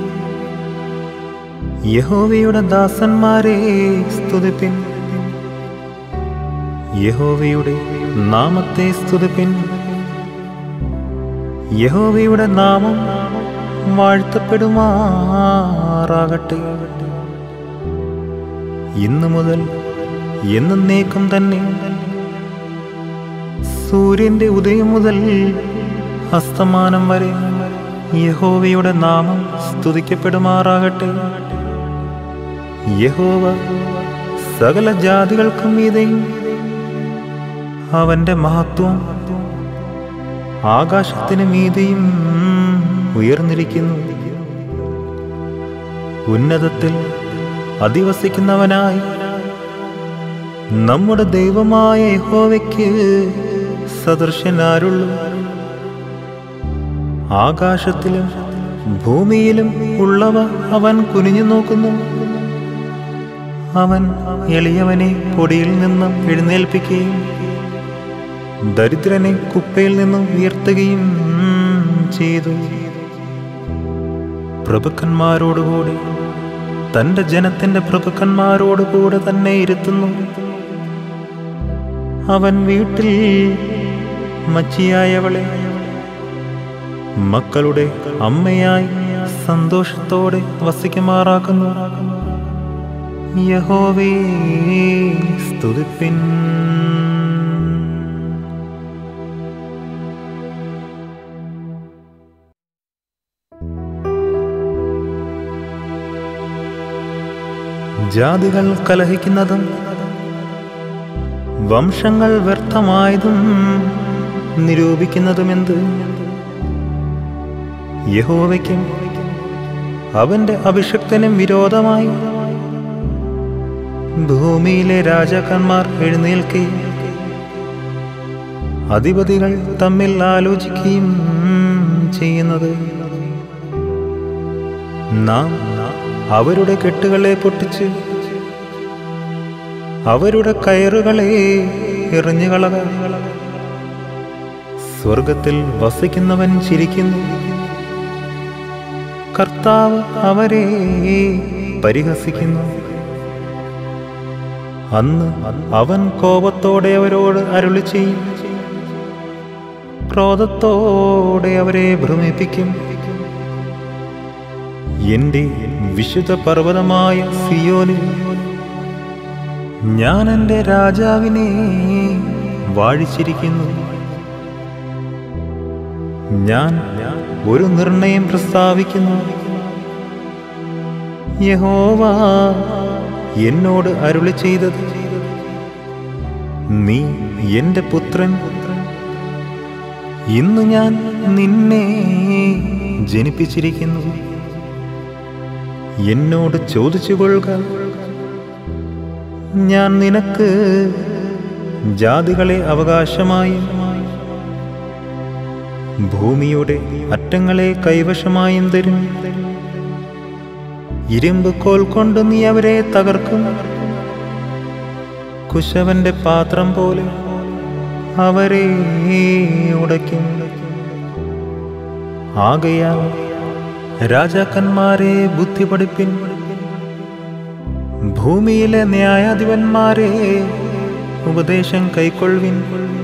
യഹോവയുടെ ദാസന്മാരെ സ്തുതിപ്പിൻ യഹോവയുടെ നാമത്തെ സ്തുതിപ്പിൻ യഹോവയുടെ നാമം വാഴ്ത്തപ്പെടുമാറാകട്ടെ ഇന്നു മുതൽ എന്നേക്കും തന്നെ സൂര്യന്റെ ഉദയം മുതൽ അസ്തമാനം വരെ യഹോവയുടെ നാമം സ്തുതിക്കപ്പെടുമാറാകട്ടെ യഹോവ സകല ജാതികൾക്കും മീതെയും അവന്റെ മഹത്വം ആകാശത്തിന് മീതെയും ഉയർന്നിരിക്കുന്നു ഉന്നതത്തിൽ അധിവസിക്കുന്നവനായി നമ്മുടെ ദൈവമായ യഹോവയ്ക്ക് സദൃശനാരുള്ളൂ ആകാശത്തിലും ഭൂമിയിലും ഉള്ളവ അവൻ കുനിഞ്ഞു നോക്കുന്നു അവൻ എളിയവനെ പൊടിയിൽ നിന്നും എഴുന്നേൽപ്പിക്കുകയും ദരിദ്രനെ കുപ്പയിൽ നിന്നും ഉയർത്തുകയും ചെയ്തു പ്രഭുക്കന്മാരോടുകൂടി തന്റെ ജനത്തിന്റെ പ്രഭുക്കന്മാരോടുകൂടെ തന്നെ ഇരുത്തുന്നു അവൻ വീട്ടിൽ മച്ചിയായവളെ മക്കളുടെ അമ്മയായി സന്തോഷത്തോടെ വസിക്കുമാറാക്കുന്നു യഹോവേ സ്തുതിപ്പിൻ ജാതികൾ കലഹിക്കുന്നതും വംശങ്ങൾ വ്യർത്ഥമായതും നിരൂപിക്കുന്നതുമെന്ത് യഹോവയ്ക്കും അവന്റെ അഭിഷക്തനും വിരോധമായി ഭൂമിയിലെ രാജാക്കന്മാർ എഴുന്നേൽക്കുകയും അധിപതികൾ തമ്മിൽ ആലോചിക്കുകയും ചെയ്യുന്നത് നാം അവരുടെ കെട്ടുകളെ പൊട്ടിച്ച് അവരുടെ കയറുകളെ എറിഞ്ഞുകളക സ്വർഗത്തിൽ വസിക്കുന്നവൻ ചിരിക്കുന്നു കർത്താവ് അവരെ പരിഹസിക്കുന്നു അന്ന് അവൻ കോപത്തോടെ അവരോട് അരുളി ചെയ്യും ക്രോധത്തോടെ അവരെ ഭ്രമിപ്പിക്കും എന്റെ വിശുദ്ധ പർവ്വതമായ സിയോനിൽ ഞാൻ എൻ്റെ രാജാവിനെ വാഴിച്ചിരിക്കുന്നു ഞാൻ ഒരു നിർണയം പ്രസ്താവിക്കുന്നു യഹോവ എന്നോട് അരുളി ചെയ്തത് നീ എൻ്റെ പുത്രൻ ഇന്ന് ഞാൻ നിന്നെ ജനിപ്പിച്ചിരിക്കുന്നു എന്നോട് ചോദിച്ചു കൊള്ളുക ഞാൻ നിനക്ക് ജാതികളെ അവകാശമായും ഭൂമിയുടെ അറ്റങ്ങളെ കൈവശമായും തരും ഇരുമ്പ് കോൽ കൊണ്ട് നീ അവരെ തകർക്കും കുശവന്റെ പാത്രം പോലെ അവരെ ഉടയ്ക്കും ആകയാൽ രാജാക്കന്മാരെ ബുദ്ധി പഠിപ്പിൻ ഭൂമിയിലെ ന്യായാധിപന്മാരെ ഉപദേശം കൈക്കൊള്ളുവിൻ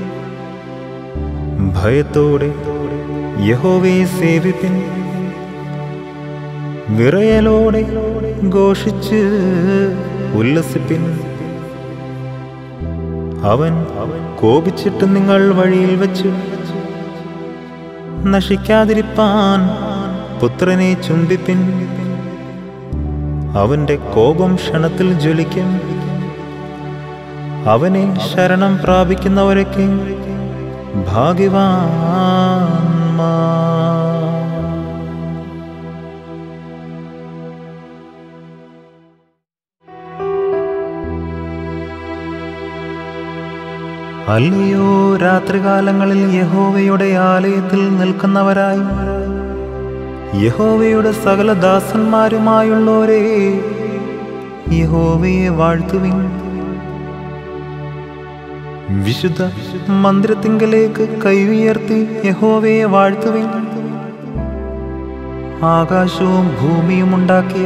ഭയത്തോടെ യഹോവയെ സേവിപ്പിൻ വിറയലോടെ ഘോഷിച്ച് ഉല്ലസിപ്പിൻ അവൻ കോപിച്ചിട്ട് നിങ്ങൾ വഴിയിൽ വച്ചു നശിക്കാതിരിപ്പാൻ പുത്രനെ ചുംബിപ്പിൻ അവന്റെ കോപം ക്ഷണത്തിൽ ജ്വലിക്കും അവനെ ശരണം പ്രാപിക്കുന്നവരൊക്കെ ഭാഗ്യവാന്മാ അല്ലയോ രാത്രികാലങ്ങളിൽ യഹോവയുടെ ആലയത്തിൽ നിൽക്കുന്നവരായി യഹോവയുടെ സകല ദാസന്മാരുമായുള്ളവരെ യഹോവയെ വാഴ്ത്തുവിൻ വിശുദ്ധ മന്ദിരത്തിങ്കലേക്ക് കൈ ഉയർത്തി യഹോവയെ വാഴ്ത്തുവിൻ ആകാശവും ഭൂമിയും ഉണ്ടാക്കിയ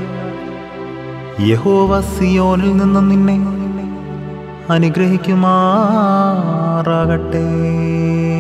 യഹോവ സിയോനിൽ നിന്ന് നിന്നെ അനുഗ്രഹിക്കുമാറാകട്ടെ